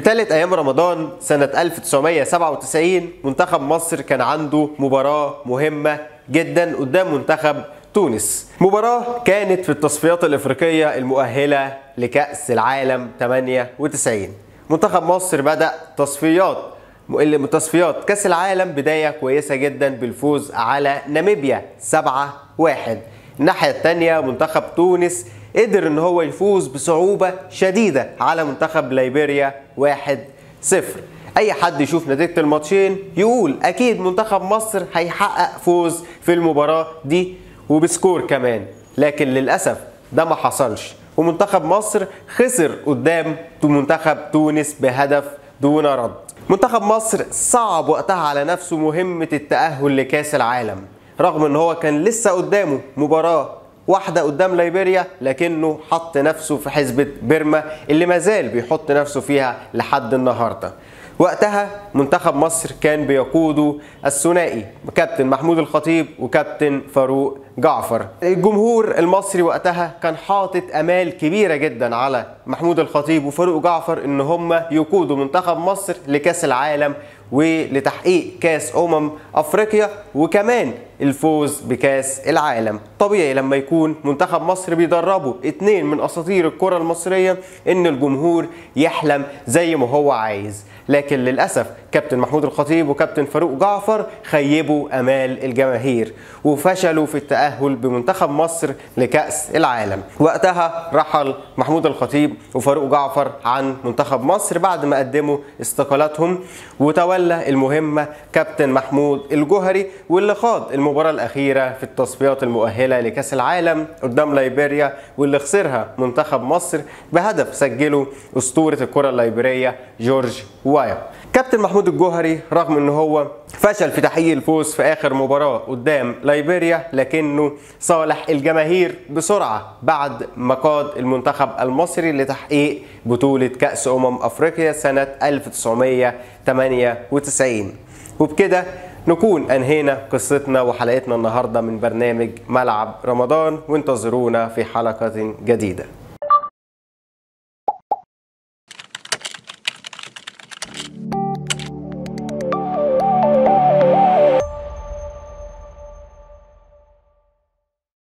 ثالث ايام رمضان سنة 1997 منتخب مصر كان عنده مباراة مهمة جدا قدام منتخب تونس مباراة كانت في التصفيات الافريقية المؤهلة لكأس العالم 98 منتخب مصر بدأ تصفيات من تصفيات كأس العالم بداية كويسة جدا بالفوز على ناميبيا 7-1 الناحية الثانية منتخب تونس قدر ان هو يفوز بصعوبة شديدة على منتخب ليبيريا 1-0 اي حد يشوف نتيجة الماتشين يقول اكيد منتخب مصر هيحقق فوز في المباراة دي وبسكور كمان لكن للأسف ده ما حصلش ومنتخب مصر خسر قدام منتخب تونس بهدف دون رد منتخب مصر صعب وقتها على نفسه مهمة التأهل لكأس العالم رغم ان هو كان لسه قدامه مباراة واحدة قدام ليبيريا لكنه حط نفسه في حسبة بيرما اللي مازال بيحط نفسه فيها لحد النهاردة وقتها منتخب مصر كان بيقوده الثنائي كابتن محمود الخطيب وكابتن فاروق جعفر الجمهور المصري وقتها كان حاطط امال كبيره جدا على محمود الخطيب وفاروق جعفر ان هم يقودوا منتخب مصر لكاس العالم ولتحقيق كاس امم افريقيا وكمان الفوز بكاس العالم طبيعي لما يكون منتخب مصر بيدربه اتنين من اساطير الكره المصريه ان الجمهور يحلم زي ما هو عايز لكن للاسف كابتن محمود الخطيب وكابتن فاروق جعفر خيبوا امال الجماهير وفشلوا في التاهل بمنتخب مصر لكاس العالم وقتها رحل محمود الخطيب وفاروق جعفر عن منتخب مصر بعد ما قدموا استقالاتهم وتولى المهمه كابتن محمود الجوهري واللي خاض المباراه الاخيره في التصفيات المؤهله لكاس العالم قدام ليبيريا واللي خسرها منتخب مصر بهدف سجله اسطوره الكره الليبيريه جورج وايا كابتن محمود الجوهري رغم ان هو فشل في تحقيق الفوز في اخر مباراه قدام ليبيريا لكنه صالح الجماهير بسرعه بعد ما قاد المنتخب المصري لتحقيق بطوله كاس امم افريقيا سنه 1998 وبكده نكون انهينا قصتنا وحلقتنا النهارده من برنامج ملعب رمضان وانتظرونا في حلقه جديده